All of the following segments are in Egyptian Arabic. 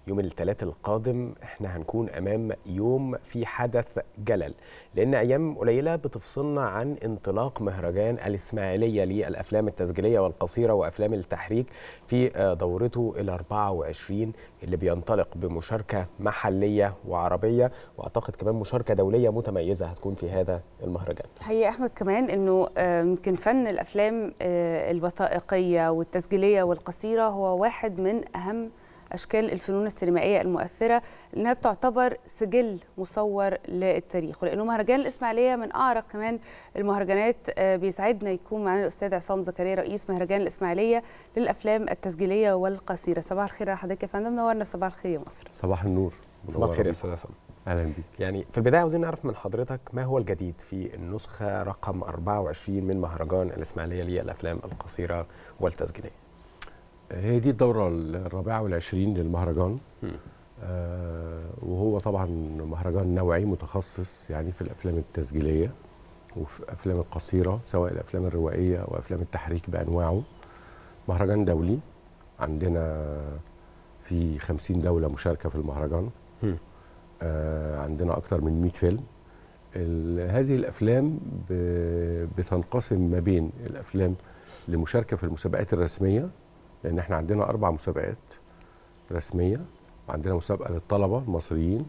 يوم الثلاث القادم احنا هنكون امام يوم في حدث جلل لان ايام قليله بتفصلنا عن انطلاق مهرجان الاسماعيليه للافلام التسجيليه والقصيره وافلام التحريك في دورته ال 24 اللي بينطلق بمشاركه محليه وعربيه واعتقد كمان مشاركه دوليه متميزه هتكون في هذا المهرجان. الحقيقه احمد كمان انه يمكن فن الافلام الوثائقيه والتسجيليه والقصيره هو واحد من اهم اشكال الفنون السينمائيه المؤثره لانها بتعتبر سجل مصور للتاريخ ولانه مهرجان الاسماعيليه من اعرق كمان المهرجانات بيسعدنا يكون معنا الاستاذ عصام زكريا رئيس مهرجان الاسماعيليه للافلام التسجيليه والقصيره صباح الخير على حضرتك يا فندم نورنا صباح الخير يا مصر صباح النور صباح الخير يا استاذ عصام اهلا بيك يعني في البدايه عاوزين نعرف من حضرتك ما هو الجديد في النسخه رقم 24 من مهرجان الاسماعيليه للافلام القصيره والتسجيليه هي دي الدورة الرابعة والعشرين للمهرجان آه وهو طبعا مهرجان نوعي متخصص يعني في الأفلام التسجيلية وفي الأفلام القصيرة سواء الأفلام الروائية أو أفلام التحريك بأنواعه مهرجان دولي عندنا في خمسين دولة مشاركة في المهرجان آه عندنا أكثر من 100 فيلم هذه الأفلام بتنقسم ما بين الأفلام لمشاركة في المسابقات الرسمية لان احنا عندنا اربع مسابقات رسميه وعندنا مسابقه للطلبه المصريين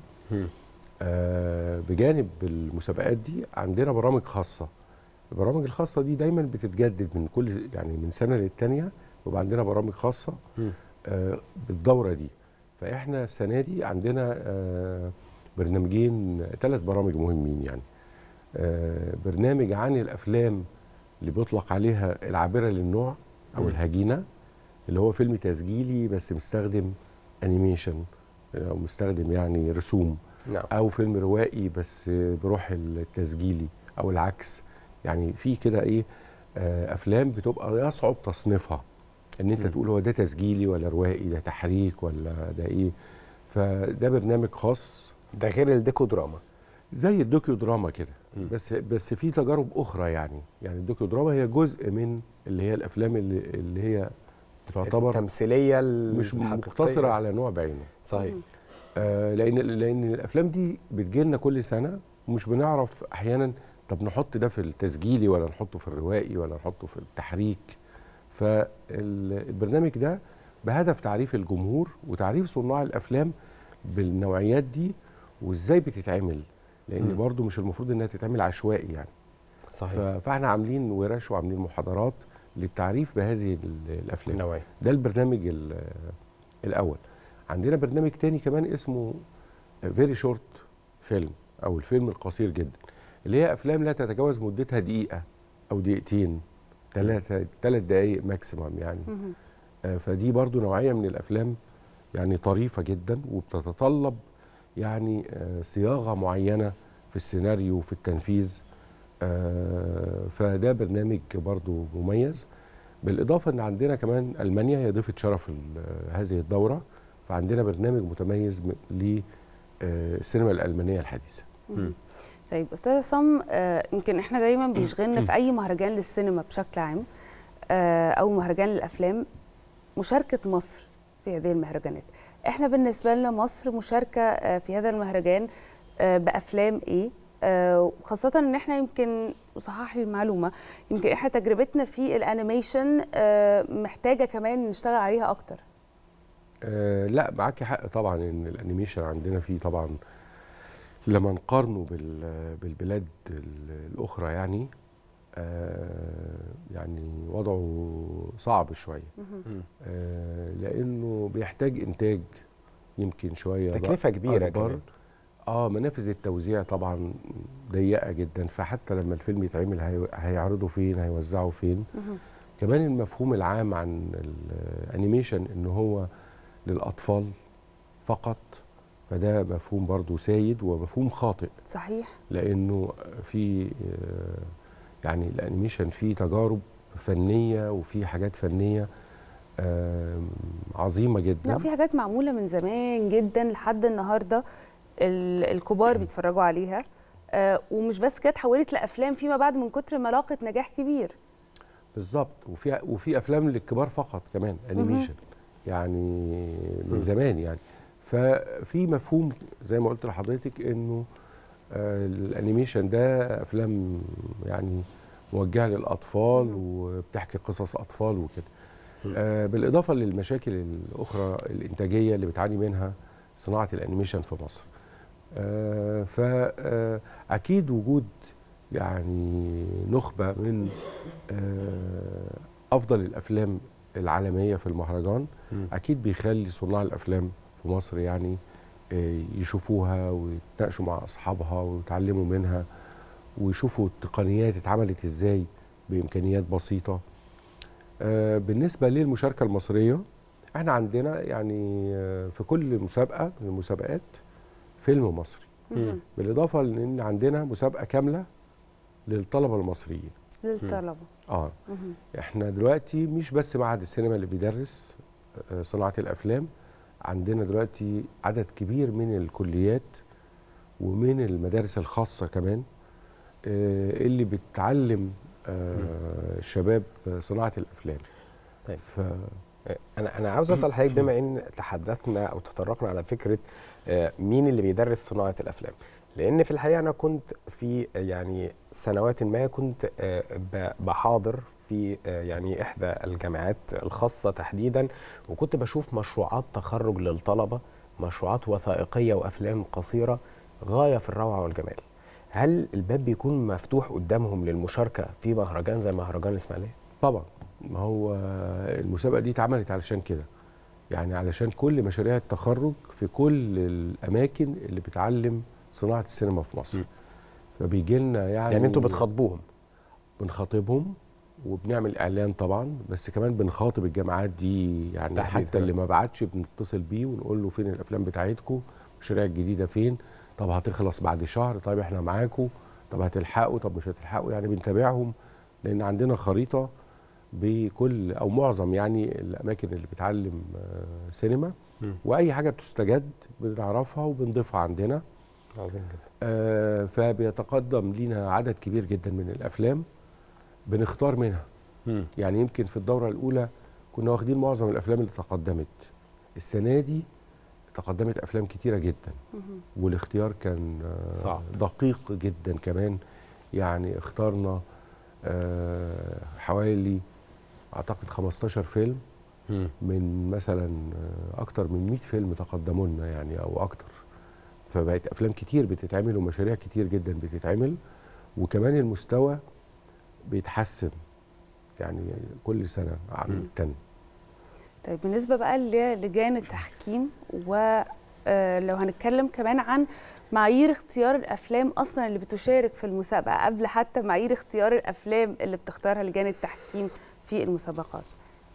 آه بجانب المسابقات دي عندنا برامج خاصه البرامج الخاصه دي دايما بتتجدد من كل يعني من سنه للتانيه ويبقى عندنا برامج خاصه آه بالدوره دي فاحنا السنه دي عندنا آه برنامجين ثلاث برامج مهمين يعني آه برنامج عن الافلام اللي بيطلق عليها العابره للنوع او الهجينه اللي هو فيلم تسجيلي بس مستخدم انيميشن او مستخدم يعني رسوم نعم. او فيلم روائي بس بروح التسجيلي او العكس يعني في كده ايه افلام بتبقى يصعب تصنيفها ان انت م. تقول هو ده تسجيلي ولا روائي ده تحريك ولا ده ايه فده برنامج خاص ده غير الديكو دراما زي الدوكيو دراما كده بس بس في تجارب اخرى يعني يعني الدوكيو دراما هي جزء من اللي هي الافلام اللي, اللي هي تعتبر التمثيليه مش مقتصره على نوع بعينه صحيح آه لان لان الافلام دي بتجي لنا كل سنه ومش بنعرف احيانا طب نحط ده في التسجيلي ولا نحطه في الروائي ولا نحطه في التحريك فالبرنامج ده بهدف تعريف الجمهور وتعريف صناع الافلام بالنوعيات دي وازاي بتتعمل لان م. برضو مش المفروض انها تتعمل عشوائي يعني صحيح فاحنا عاملين ورش وعاملين محاضرات للتعريف بهذه الافلام نوعي. ده البرنامج الاول عندنا برنامج تاني كمان اسمه فيري شورت فيلم او الفيلم القصير جدا اللي هي افلام لا تتجاوز مدتها دقيقه او دقيقتين ثلاثه ثلاث دقائق ماكسيمم يعني آه فدي برضو نوعيه من الافلام يعني طريفه جدا وبتتطلب يعني آه صياغه معينه في السيناريو وفي التنفيذ آه فده برنامج برضو مميز بالإضافة أن عندنا كمان ألمانيا هي ضيفة شرف هذه الدورة فعندنا برنامج متميز للسينما الألمانية الحديثة طيب أستاذ عصام يمكن إحنا دايما بيشغلنا في أي مهرجان للسينما بشكل عام أو مهرجان للأفلام مشاركة مصر في هذه المهرجانات إحنا بالنسبة لنا مصر مشاركة في هذا المهرجان بأفلام إيه وخاصة ان احنا يمكن صحح لي المعلومة يمكن احنا تجربتنا في الانيميشن محتاجة كمان نشتغل عليها اكتر أه لا معاكي حق طبعا ان الانيميشن عندنا فيه طبعا لما نقارنه بالبلاد الاخرى يعني آه يعني وضعه صعب شويه آه لانه بيحتاج انتاج يمكن شويه تكلفه كبيره أكبر. كمان اه منافذ التوزيع طبعا ضيقه جدا فحتى لما الفيلم يتعمل هي... هيعرضوا فين هيوزعوا فين كمان المفهوم العام عن الانيميشن ان هو للاطفال فقط فده مفهوم برضو سايد ومفهوم خاطئ صحيح لانه في يعني الانيميشن فيه تجارب فنيه وفي حاجات فنيه عظيمه جدا لا في حاجات معموله من زمان جدا لحد النهارده الكبار بيتفرجوا عليها آه ومش بس كده اتحولت لافلام فيما بعد من كتر ما لاقت نجاح كبير بالظبط وفي وفي افلام للكبار فقط كمان انيميشن يعني من زمان يعني ففي مفهوم زي ما قلت لحضرتك انه آه، الانيميشن ده افلام يعني موجهه للاطفال وبتحكي قصص اطفال وكده آه، بالاضافه للمشاكل الاخرى الانتاجيه اللي بتعاني منها صناعه الانيميشن في مصر فاكيد وجود يعني نخبه من آه، افضل الافلام العالميه في المهرجان مم. اكيد بيخلي صناع الافلام في مصر يعني آه، يشوفوها ويتناقشوا مع اصحابها ويتعلموا منها ويشوفوا التقنيات اتعملت ازاي بامكانيات بسيطه آه، بالنسبه للمشاركه المصريه احنا عندنا يعني آه، في كل مسابقه من المسابقات فيلم مصري مهم. بالاضافه لان عندنا مسابقه كامله للطلبه المصريين للطلبه اه مهم. احنا دلوقتي مش بس معهد السينما اللي بيدرس آه، صناعه الافلام عندنا دلوقتي عدد كبير من الكليات ومن المدارس الخاصه كمان آه، اللي بتعلم آه، الشباب صناعه الافلام طيب. ف انا انا عاوز اسال حضرتك بما ان تحدثنا او تطرقنا على فكره آه، مين اللي بيدرس صناعه الافلام لان في الحقيقه انا كنت في آه، يعني سنوات ما كنت آه، ب- بحاضر في آه، يعني احدى الجامعات الخاصه تحديدا وكنت بشوف مشروعات تخرج للطلبه مشروعات وثائقيه وافلام قصيره غايه في الروعه والجمال هل الباب بيكون مفتوح قدامهم للمشاركه في مهرجان زي مهرجان الاسماعيليه طبعا ما هو المسابقه دي اتعملت علشان كده يعني علشان كل مشاريع التخرج في كل الاماكن اللي بتعلم صناعه السينما في مصر م. فبيجي لنا يعني يعني انتوا بتخاطبوهم بنخاطبهم وبنعمل اعلان طبعا بس كمان بنخاطب الجامعات دي يعني تحديد حتى اللي ما بعتش بنتصل بيه ونقول له فين الافلام بتاعتكم المشاريع الجديده فين طب هتخلص بعد شهر طيب احنا معاكم طب هتلحقوا طب مش هتلحقوا يعني بنتابعهم لان عندنا خريطه بكل او معظم يعني الاماكن اللي بتعلم آه، سينما مم. واي حاجه بتستجد بنعرفها وبنضيفها عندنا عظيم جدا آه، فبيتقدم لينا عدد كبير جدا من الافلام بنختار منها يعني يمكن في الدوره الاولى كنا واخدين معظم الافلام اللي تقدمت السنه دي تقدمت افلام كتيره جدا مهم. والاختيار كان آه، صعب. دقيق جدا كمان يعني اخترنا آه، حوالي اعتقد 15 فيلم مم. من مثلا آه، اكتر من 100 فيلم تقدموا لنا يعني او اكتر فبقت افلام كتير بتتعمل ومشاريع كتير جدا بتتعمل وكمان المستوى بيتحسن يعني كل سنه عن مم. التاني طيب بالنسبه بقى للجان التحكيم ولو هنتكلم كمان عن معايير اختيار الافلام اصلا اللي بتشارك في المسابقه قبل حتى معايير اختيار الافلام اللي بتختارها لجان التحكيم في المسابقات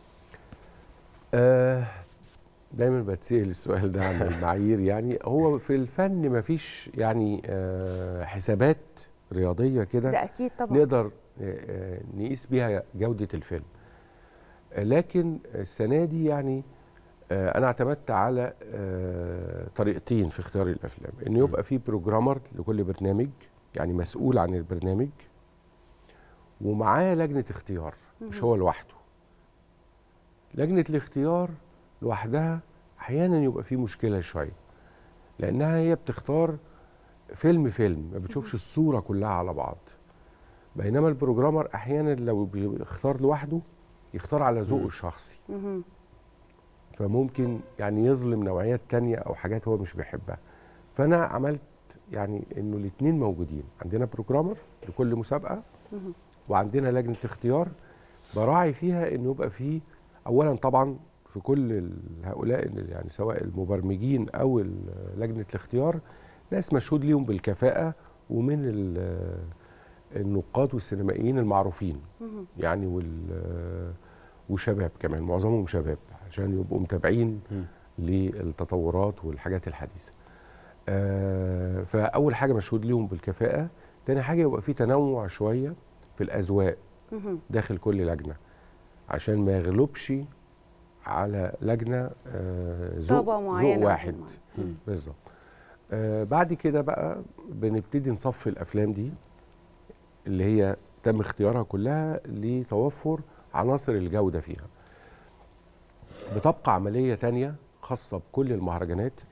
آه دايما بتسأل السؤال ده عن المعايير يعني هو في الفن مفيش يعني آه حسابات رياضيه كده ده اكيد طبعا نقدر آه، آه، نقيس بيها جودة الفيلم آه، لكن السنة دي يعني آه، أنا اعتمدت على آه، طريقتين في اختيار الأفلام إن يبقى في بروجرامر لكل برنامج يعني مسؤول عن البرنامج ومعاه لجنة اختيار مش مهم. هو لوحده لجنة الاختيار لوحدها أحيانا يبقى في مشكلة شوية لأنها هي بتختار فيلم فيلم ما بتشوفش الصورة كلها على بعض بينما البروجرامر احيانا لو بيختار لوحده يختار على ذوقه مم. الشخصي مهم. فممكن يعني يظلم نوعيات تانية او حاجات هو مش بيحبها فانا عملت يعني انه الاثنين موجودين عندنا بروجرامر لكل مسابقه مهم. وعندنا لجنه اختيار براعي فيها انه يبقى فيه اولا طبعا في كل ال- هؤلاء يعني سواء المبرمجين او ال- لجنه الاختيار ناس مشهود ليهم بالكفاءه ومن ال- النقاد والسينمائيين المعروفين مهم. يعني وال وشباب كمان معظمهم شباب عشان يبقوا متابعين مم. للتطورات والحاجات الحديثه. آه فاول حاجه مشهود ليهم بالكفاءه، تاني حاجه يبقى في تنوع شويه في الاذواق مهم. داخل كل لجنه عشان ما يغلبش على لجنه آه ذوق طابع ذوق معين واحد مم. بالظبط آه بعد كده بقى بنبتدي نصفي الافلام دي اللي هي تم اختيارها كلها لتوفر عناصر الجوده فيها بتبقى عمليه تانية خاصه بكل المهرجانات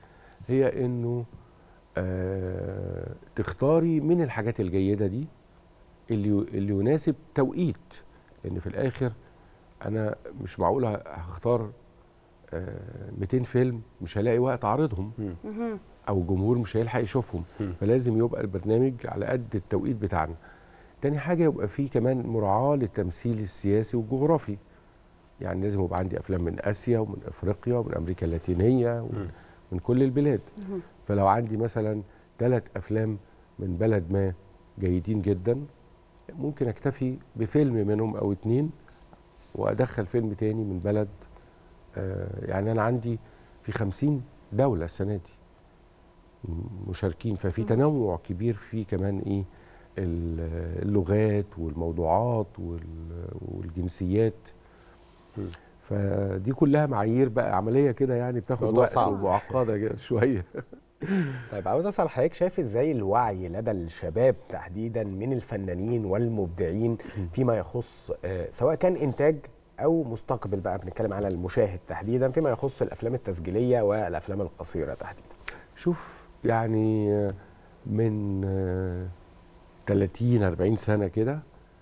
هي انه آه تختاري من الحاجات الجيده دي اللي اللي يناسب توقيت لان في الاخر انا مش معقول هختار آه 200 فيلم مش هلاقي وقت اعرضهم مهم. او الجمهور مش هيلحق يشوفهم مم. فلازم يبقى البرنامج على قد التوقيت بتاعنا تاني حاجه يبقى فيه كمان مراعاه للتمثيل السياسي والجغرافي يعني لازم يبقى عندي افلام من اسيا ومن افريقيا ومن امريكا اللاتينيه مم. ومن كل البلاد مهم. فلو عندي مثلا ثلاث افلام من بلد ما جيدين جدا ممكن اكتفي بفيلم منهم او اتنين وادخل فيلم تاني من بلد آه يعني انا عندي في خمسين دولة السنة دي م- مشاركين ففي مم. تنوع كبير في كمان ايه ال- اللغات والموضوعات وال- والجنسيات مم. فدي كلها معايير بقى عملية كده يعني بتاخد موضوع وقت صعب. ومعقدة كده شوية طيب عاوز اسال حضرتك شايف ازاي الوعي لدى الشباب تحديدا من الفنانين والمبدعين فيما يخص آه، سواء كان انتاج او مستقبل بقى بنتكلم على المشاهد تحديدا فيما يخص الافلام التسجيليه والافلام القصيره تحديدا شوف يعني آه، من آه، 30 40 سنه كده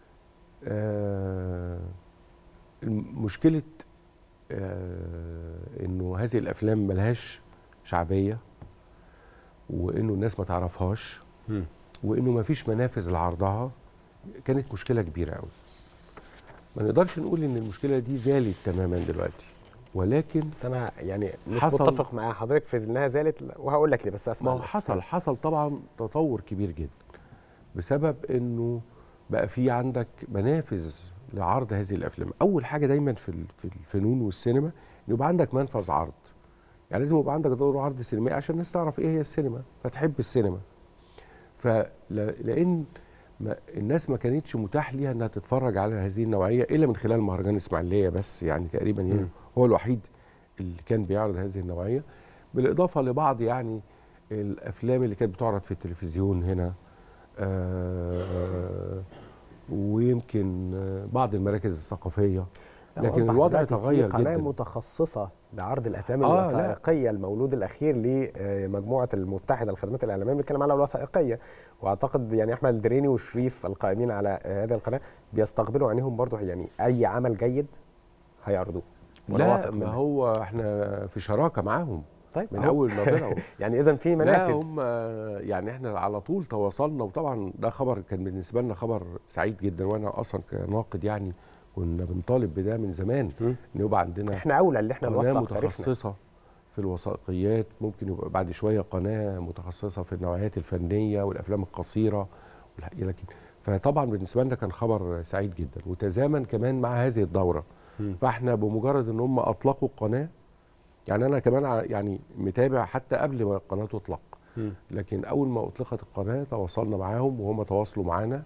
آه، مشكله آه، انه هذه الافلام ملهاش شعبيه وانه الناس ما تعرفهاش وانه ما فيش منافذ لعرضها كانت مشكله كبيره قوي ما نقدرش نقول ان المشكله دي زالت تماما دلوقتي ولكن بس انا يعني مش حصل- متفق مع حضرتك في انها زالت وهقول لك ليه بس اسمع ما هو منك. حصل حصل طبعا تطور كبير جدا بسبب انه بقى في عندك منافذ لعرض هذه الافلام اول حاجه دايما في ال- في الفنون والسينما ان يبقى عندك منفذ عرض يعني لازم يبقى عندك دور عرض سينمائي عشان الناس تعرف ايه هي السينما فتحب السينما فلان ما الناس ما كانتش متاح ليها انها تتفرج على هذه النوعيه الا من خلال مهرجان الاسماعيليه بس يعني تقريبا يعني مم. هو الوحيد اللي كان بيعرض هذه النوعيه بالاضافه لبعض يعني الافلام اللي كانت بتعرض في التلفزيون هنا آه ويمكن آه، بعض المراكز الثقافيه لا، لكن وأصبح الوضع دلوقتي في تغير قناه جدا متخصصه لعرض الافلام آه، لا. الوثائقيه المولود الاخير لمجموعه المتحده للخدمات الاعلاميه بنتكلم على الوثائقيه واعتقد يعني احمد الدريني وشريف القائمين على آه، هذه القناه بيستقبلوا عينيهم برضو يعني اي عمل جيد هيعرضوه وأنا لا واثق من ما ده. هو احنا في شراكه معاهم طيب من أهو. اول ما بداوا يعني اذا في لا منافذ هم يعني احنا على طول تواصلنا وطبعا ده خبر كان بالنسبه لنا خبر سعيد جدا وانا اصلا كناقد يعني كنا بنطالب بده من زمان مم. ان يبقى عندنا احنا اولى اللي احنا قناه نوثق تاريخنا متخصصه في الوثائقيات ممكن يبقى بعد شويه قناه متخصصه في النوعيات الفنيه والافلام القصيره والح- لكن فطبعا بالنسبه لنا كان خبر سعيد جدا وتزامن كمان مع هذه الدوره مم. فاحنا بمجرد ان هم اطلقوا القناه يعني انا كمان ع- يعني متابع حتى قبل ما القناه تطلق مم. لكن اول ما اطلقت القناه تواصلنا معاهم وهم تواصلوا معانا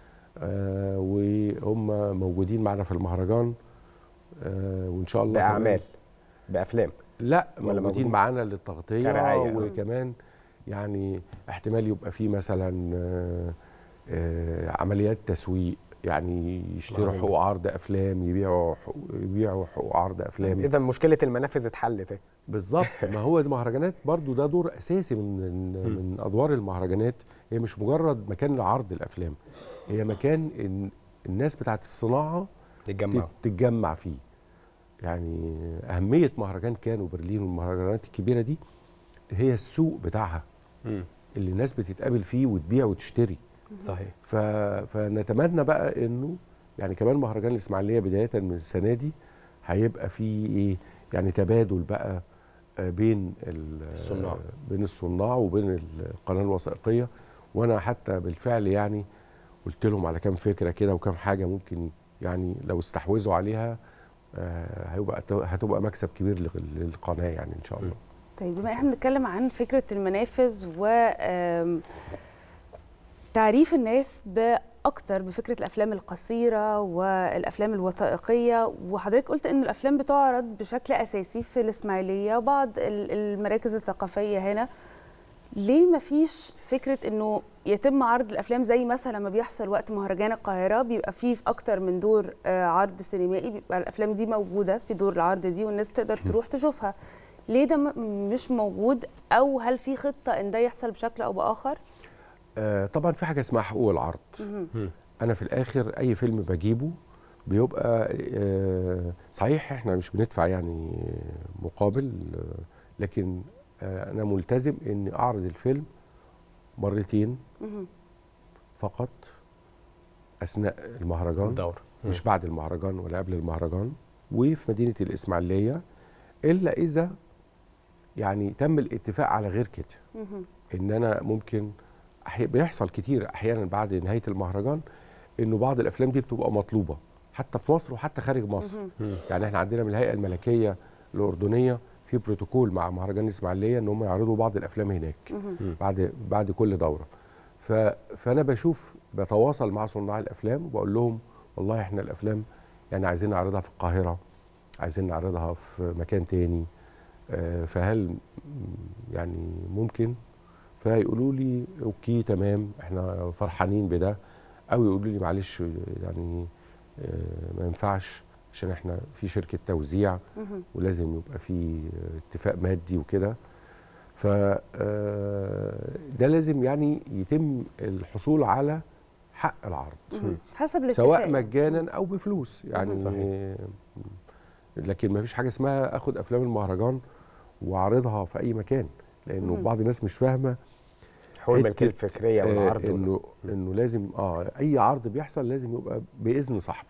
آه وهم موجودين معنا في المهرجان آه وان شاء الله كمان- باعمال بافلام لا ولا موجودين موجودين معانا للتغطيه كرعاية. وكمان يعني احتمال يبقى في مثلا آه آه عمليات تسويق يعني يشتروا عظيم. حقوق عرض افلام يبيعوا حقوق يبيعوا حقوق عرض افلام اذا مشكله المنافذ اتحلت اهي. بالظبط ما هو المهرجانات برضو ده دور اساسي من من, مم. من ادوار المهرجانات هي مش مجرد مكان لعرض الافلام هي مكان إن الناس بتاعت الصناعه تتجمعوا تت- تتجمع فيه يعني اهميه مهرجان كان وبرلين والمهرجانات الكبيره دي هي السوق بتاعها مم. اللي الناس بتتقابل فيه وتبيع وتشتري صحيح ف... فنتمنى بقى انه يعني كمان مهرجان الاسماعيليه بدايه من السنه دي هيبقى فيه ايه يعني تبادل بقى آه، بين ال- الصناع. آه، بين الصناع وبين القناه الوثائقيه وانا حتى بالفعل يعني قلت لهم على كام فكره كده وكام حاجه ممكن يعني لو استحوذوا عليها آه، هيبقى هتبقى مكسب كبير لل- للقناه يعني ان شاء الله طيب بما احنا بنتكلم عن فكره المنافذ و آم، تعريف الناس باكتر بفكره الافلام القصيره والافلام الوثائقيه وحضرتك قلت ان الافلام بتعرض بشكل اساسي في الاسماعيليه وبعض ال- المراكز الثقافيه هنا ليه ما فيش فكره انه يتم عرض الافلام زي مثلا لما بيحصل وقت مهرجان القاهره بيبقى فيه في اكتر من دور آه، عرض سينمائي بيبقى الافلام دي موجوده في دور العرض دي والناس تقدر تروح تشوفها ليه ده م- مش موجود او هل في خطه ان ده يحصل بشكل او باخر آه طبعا في حاجه اسمها حقوق العرض مهم. انا في الاخر اي فيلم بجيبه بيبقى آه صحيح احنا مش بندفع يعني مقابل آه لكن آه انا ملتزم اني اعرض الفيلم مرتين مهم. فقط اثناء المهرجان الدور مش بعد المهرجان ولا قبل المهرجان وفي مدينه الاسماعيليه الا اذا يعني تم الاتفاق على غير كده مهم. ان انا ممكن أحي... بيحصل كتير احيانا بعد نهايه المهرجان انه بعض الافلام دي بتبقى مطلوبه حتى في مصر وحتى خارج مصر مهم. يعني احنا عندنا من الهيئه الملكيه الاردنيه في بروتوكول مع مهرجان الاسماعيليه ان هم يعرضوا بعض الافلام هناك مهم. بعد بعد كل دوره ف... فانا بشوف بتواصل مع صناع الافلام وبقول لهم والله احنا الافلام يعني عايزين نعرضها في القاهره عايزين نعرضها في مكان تاني آه، فهل م- يعني ممكن فيقولوا لي اوكي تمام احنا فرحانين بده او يقولوا لي معلش يعني آه، ما ينفعش عشان احنا في شركه توزيع مهم. ولازم يبقى في اتفاق مادي وكده ف آه، ده لازم يعني يتم الحصول على حق العرض مهم. حسب الاتفاق سواء مجانا او بفلوس يعني صحيح. لكن ما فيش حاجه اسمها اخد افلام المهرجان واعرضها في اي مكان لانه مم. بعض الناس مش فاهمه حقوق الملكيه حتة، الفكريه آه، والعرض وال- انه انه لازم اه اي عرض بيحصل لازم يبقى باذن صاحبه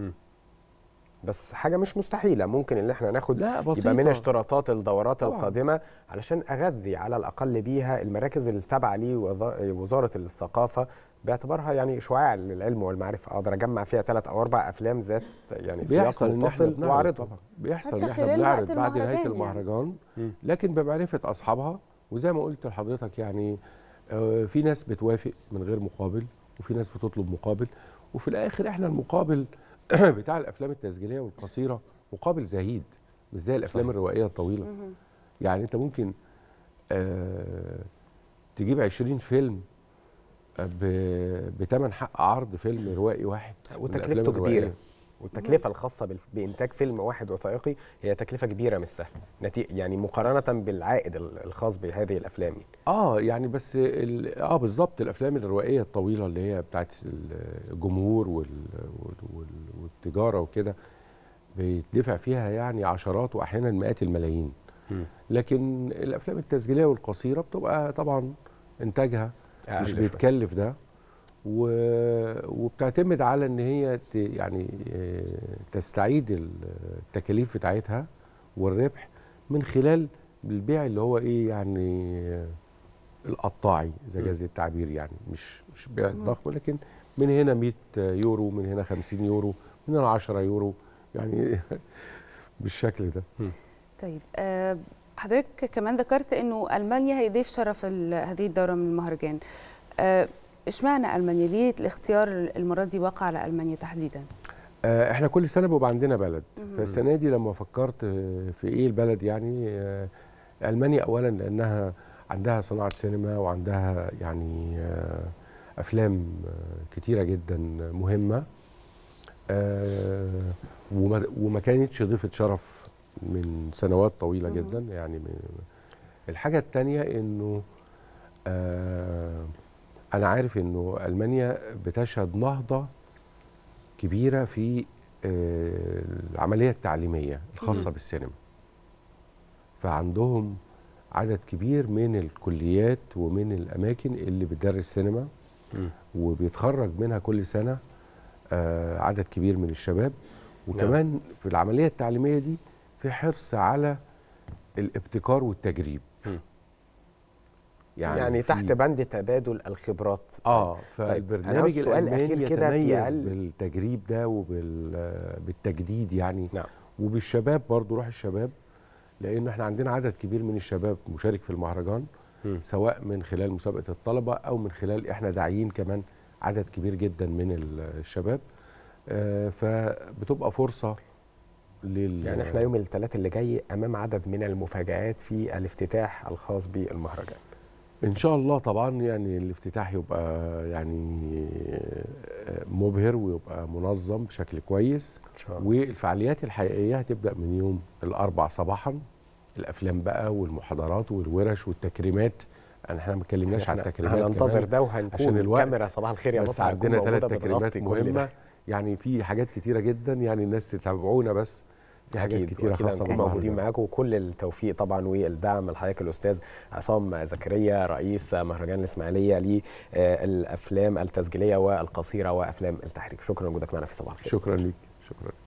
بس حاجه مش مستحيله ممكن ان احنا ناخد لا بسيطه يبقى من اشتراطات الدورات طبعاً. القادمه علشان اغذي على الاقل بيها المراكز اللي تابعه لي وظ- وزاره الثقافه باعتبارها يعني شعاع للعلم والمعرفه اقدر اجمع فيها ثلاث او اربع افلام ذات يعني سياق بيحصل ان احنا متصل بنعرض واعرضهم طبعا بيحصل حتى ان احنا خلال بنعرض وقت بعد نهايه المهرجان المهرجان مم. لكن بمعرفه اصحابها وزي ما قلت لحضرتك يعني آه، في ناس بتوافق من غير مقابل وفي ناس بتطلب مقابل وفي الاخر احنا المقابل بتاع الافلام التسجيليه والقصيره مقابل زهيد مش زي الافلام صحيح. الروائيه الطويله مهم. يعني انت ممكن آه تجيب 20 فيلم بثمن حق عرض فيلم روائي واحد من وتكلفته الأفلام الروائية. كبيره والتكلفه الخاصه بال- بانتاج فيلم واحد وثائقي هي تكلفه كبيره مش سهله نتي- يعني مقارنه بالعائد ال- الخاص بهذه الافلام يعني. اه يعني بس ال- اه بالظبط الافلام الروائيه الطويله اللي هي بتاعت الجمهور وال وال وال والتجاره وكده بيدفع فيها يعني عشرات واحيانا مئات الملايين لكن الافلام التسجيليه والقصيره بتبقى طبعا انتاجها أقل مش شوية. بيتكلف ده و... وبتعتمد على ان هي ت... يعني آه، تستعيد ال- التكاليف بتاعتها والربح من خلال البيع اللي هو ايه يعني آه، القطاعي اذا م. جاز التعبير يعني مش مش بيع ضخم لكن من هنا 100 يورو من هنا 50 يورو من هنا 10 يورو يعني بالشكل ده طيب آه، حضرتك كمان ذكرت انه المانيا هيضيف شرف ال- هذه الدوره من المهرجان آه، اشمعنى المانيا ليه الاختيار المره دي وقع على المانيا تحديدا آه، احنا كل سنه بيبقى عندنا بلد مهم. فالسنه دي لما فكرت آه، في ايه البلد يعني آه، المانيا اولا لانها عندها صناعه سينما وعندها يعني آه، افلام آه، كتيره جدا مهمه آه، وما وما كانتش ضيفه شرف من سنوات طويله مهم. جدا يعني من- الحاجه الثانيه انه آه، انا عارف انه المانيا بتشهد نهضه كبيره في آه، العمليه التعليميه الخاصه مهم. بالسينما فعندهم عدد كبير من الكليات ومن الاماكن اللي بتدرس سينما مم. وبيتخرج منها كل سنه آه، عدد كبير من الشباب وكمان في العمليه التعليميه دي في حرص على الابتكار والتجريب مم. يعني, يعني في- تحت بند تبادل الخبرات اه أنا فالبرنامج عاوز سؤال الالماني أخير كده في يتميز أقل- بالتجريب ده وبالتجديد يعني نعم. وبالشباب برضو روح الشباب لان احنا عندنا عدد كبير من الشباب مشارك في المهرجان مم. سواء من خلال مسابقه الطلبه او من خلال احنا داعيين كمان عدد كبير جدا من ال- الشباب آه، فبتبقى فرصه لل يعني احنا يوم الثلاث اللي جاي امام عدد من المفاجآت في الافتتاح الخاص بالمهرجان ان شاء الله طبعا يعني الافتتاح يبقى يعني آه، مبهر ويبقى منظم بشكل كويس ان شاء الله والفعاليات الحقيقيه هتبدا من يوم الاربع صباحا الافلام بقى والمحاضرات والورش والتكريمات انا احنا ما اتكلمناش عن احنا التكريمات هننتظر كمان ده عشان وهنكون الوقت. كاميرا صباح الخير يا بس مصر هتكون عندنا ثلاث موجودة تكريمات بتغطي كل ده. مهمه يعني في حاجات كتيره جدا يعني الناس تتابعونا بس في حاجات اكيد كتيره اكيد خاصه هنكون بالمهرجان. موجودين معاكم وكل التوفيق طبعا والدعم لحضرتك الاستاذ عصام زكريا رئيس مهرجان الاسماعيليه للافلام التسجيليه والقصيره وافلام التحريك شكرا لوجودك معنا في صباح الخير شكرا ليك شكرا